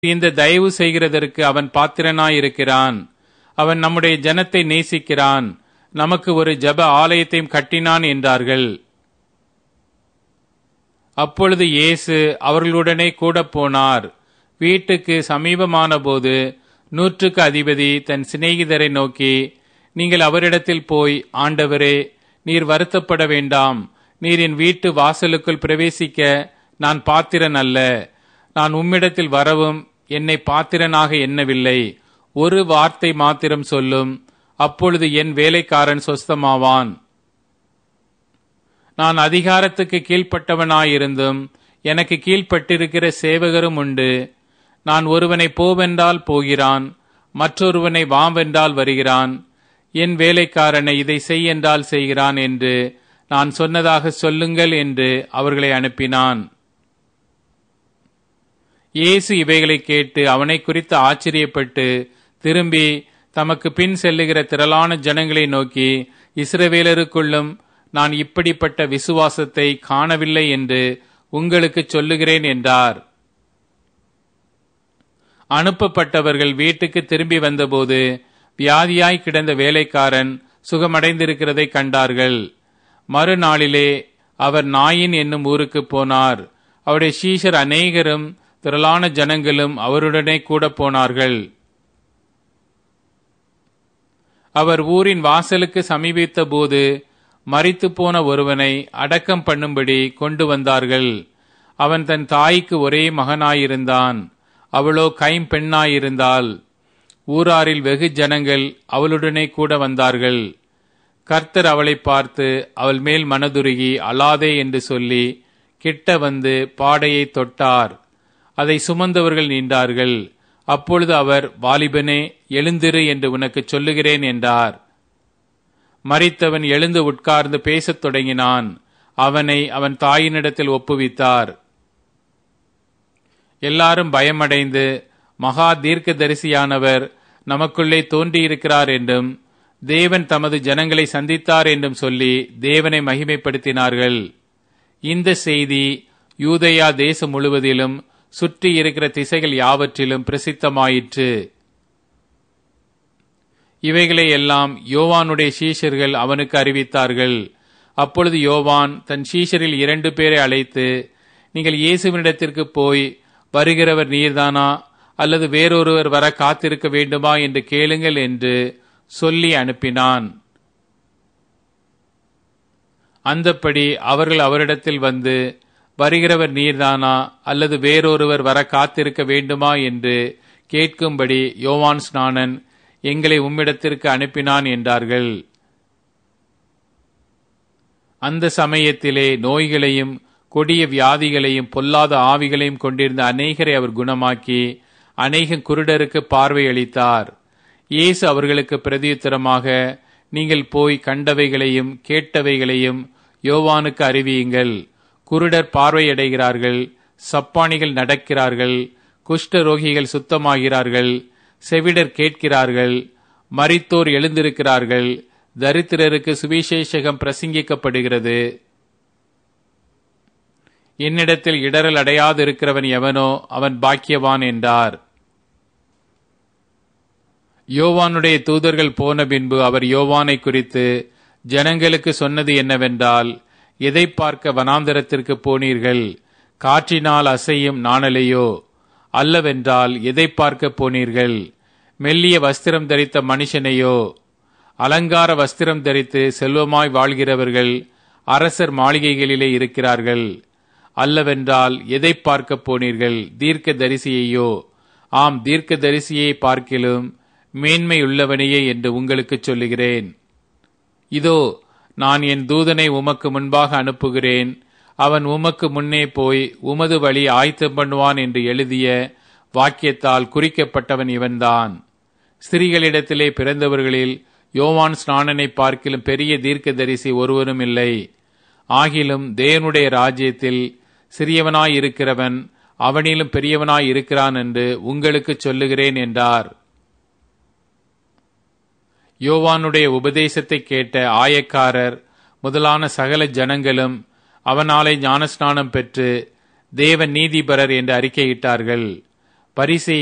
இந்த தயவு செய்கிறதற்கு அவன் பாத்திரனாயிருக்கிறான் அவன் நம்முடைய ஜனத்தை நேசிக்கிறான் நமக்கு ஒரு ஜப ஆலயத்தையும் கட்டினான் என்றார்கள் அப்பொழுது இயேசு அவர்களுடனே கூட போனார் வீட்டுக்கு சமீபமான போது நூற்றுக்கு அதிபதி தன் சிநேகிதரை நோக்கி நீங்கள் அவரிடத்தில் போய் ஆண்டவரே நீர் வருத்தப்பட வேண்டாம் நீர் என் வீட்டு வாசலுக்குள் பிரவேசிக்க நான் பாத்திரன் அல்ல நான் உம்மிடத்தில் வரவும் என்னை பாத்திரனாக எண்ணவில்லை ஒரு வார்த்தை மாத்திரம் சொல்லும் அப்பொழுது என் வேலைக்காரன் சொஸ்தமாவான் நான் அதிகாரத்துக்கு கீழ்ப்பட்டவனாயிருந்தும் எனக்கு கீழ்ப்பட்டிருக்கிற சேவகரும் உண்டு நான் ஒருவனை போவென்றால் போகிறான் மற்றொருவனை வாவென்றால் வருகிறான் என் வேலைக்காரனை இதை செய் என்றால் செய்கிறான் என்று நான் சொன்னதாக சொல்லுங்கள் என்று அவர்களை அனுப்பினான் இயேசு இவைகளை கேட்டு அவனை குறித்து ஆச்சரியப்பட்டு திரும்பி தமக்கு பின் செல்லுகிற திரளான ஜனங்களை நோக்கி இஸ்ரவேலருக்குள்ளும் நான் இப்படிப்பட்ட விசுவாசத்தை காணவில்லை என்று உங்களுக்கு சொல்லுகிறேன் என்றார் அனுப்பப்பட்டவர்கள் வீட்டுக்கு திரும்பி வந்தபோது வியாதியாய் கிடந்த வேலைக்காரன் சுகமடைந்திருக்கிறதை கண்டார்கள் மறுநாளிலே அவர் நாயின் என்னும் ஊருக்கு போனார் அவருடைய சீஷர் அநேகரும் திரளான ஜனங்களும் அவருடனே கூட போனார்கள் அவர் ஊரின் வாசலுக்கு சமீபித்த போது மறித்து போன ஒருவனை அடக்கம் பண்ணும்படி கொண்டு வந்தார்கள் அவன் தன் தாய்க்கு ஒரே மகனாயிருந்தான் அவளோ கைம்பெண்ணாயிருந்தாள் ஊராரில் வெகு ஜனங்கள் அவளுடனே கூட வந்தார்கள் கர்த்தர் அவளை பார்த்து அவள் மேல் மனதுருகி அலாதே என்று சொல்லி கிட்ட வந்து பாடையை தொட்டார் அதை சுமந்தவர்கள் நின்றார்கள் அப்பொழுது அவர் வாலிபனே எழுந்திரு என்று உனக்கு சொல்லுகிறேன் என்றார் மறித்தவன் எழுந்து உட்கார்ந்து பேசத் தொடங்கினான் அவனை அவன் தாயினிடத்தில் ஒப்புவித்தார் எல்லாரும் பயமடைந்து மகா தீர்க்க தரிசியானவர் நமக்குள்ளே தோன்றியிருக்கிறார் என்றும் தேவன் தமது ஜனங்களை சந்தித்தார் என்றும் சொல்லி தேவனை மகிமைப்படுத்தினார்கள் இந்த செய்தி யூதயா தேசம் முழுவதிலும் சுற்றி இருக்கிற திசைகள் யாவற்றிலும் பிரசித்தமாயிற்று இவைகளை எல்லாம் யோவானுடைய சீஷர்கள் அவனுக்கு அறிவித்தார்கள் அப்பொழுது யோவான் தன் சீஷரில் இரண்டு பேரை அழைத்து நீங்கள் இயேசுவினிடத்திற்கு போய் வருகிறவர் நீர்தானா அல்லது வேறொருவர் வர காத்திருக்க வேண்டுமா என்று கேளுங்கள் என்று சொல்லி அனுப்பினான் அந்தப்படி அவர்கள் அவரிடத்தில் வந்து வருகிறவர் நீர்தானா அல்லது வேறொருவர் வர காத்திருக்க வேண்டுமா என்று கேட்கும்படி யோவான் ஸ்நானன் எங்களை உம்மிடத்திற்கு அனுப்பினான் என்றார்கள் அந்த சமயத்திலே நோய்களையும் கொடிய வியாதிகளையும் பொல்லாத ஆவிகளையும் கொண்டிருந்த அநேகரை அவர் குணமாக்கி அநேக குருடருக்கு பார்வை அளித்தார் இயேசு அவர்களுக்கு பிரதியுத்தரமாக நீங்கள் போய் கண்டவைகளையும் கேட்டவைகளையும் யோவானுக்கு அறிவியுங்கள் குருடர் பார்வையடைகிறார்கள் சப்பானிகள் நடக்கிறார்கள் குஷ்ட ரோகிகள் சுத்தமாகிறார்கள் செவிடர் கேட்கிறார்கள் மரித்தோர் எழுந்திருக்கிறார்கள் தரித்திரருக்கு சுவிசேஷகம் பிரசங்கிக்கப்படுகிறது என்னிடத்தில் இடரல் அடையாதிருக்கிறவன் எவனோ அவன் பாக்கியவான் என்றார் யோவானுடைய தூதர்கள் போன பின்பு அவர் யோவானை குறித்து ஜனங்களுக்கு சொன்னது என்னவென்றால் எதை பார்க்க வனாந்தரத்திற்கு போனீர்கள் காற்றினால் அசையும் நாணலையோ அல்லவென்றால் எதை பார்க்க போனீர்கள் மெல்லிய வஸ்திரம் தரித்த மனுஷனையோ அலங்கார வஸ்திரம் தரித்து செல்வமாய் வாழ்கிறவர்கள் அரசர் மாளிகைகளிலே இருக்கிறார்கள் அல்லவென்றால் எதை பார்க்க போனீர்கள் தீர்க்க தரிசியையோ ஆம் தீர்க்க தரிசியை பார்க்கிலும் மேன்மையுள்ளவனையே என்று உங்களுக்கு சொல்லுகிறேன் இதோ நான் என் தூதனை உமக்கு முன்பாக அனுப்புகிறேன் அவன் உமக்கு முன்னே போய் உமது வழி ஆயத்தம் பண்ணுவான் என்று எழுதிய வாக்கியத்தால் குறிக்கப்பட்டவன் இவன்தான் ஸ்திரீகளிடத்திலே பிறந்தவர்களில் யோவான் ஸ்நானனை பார்க்கிலும் பெரிய தீர்க்கதரிசி ஒருவரும் இல்லை ஆகிலும் தேவனுடைய ராஜ்யத்தில் சிறியவனாய் இருக்கிறவன் அவனிலும் பெரியவனாய் இருக்கிறான் என்று உங்களுக்கு சொல்லுகிறேன் என்றார் யோவானுடைய உபதேசத்தை கேட்ட ஆயக்காரர் முதலான சகல ஜனங்களும் அவனாலே ஞானஸ்நானம் பெற்று தேவ நீதிபரர் என்று அறிக்கையிட்டார்கள் பரிசை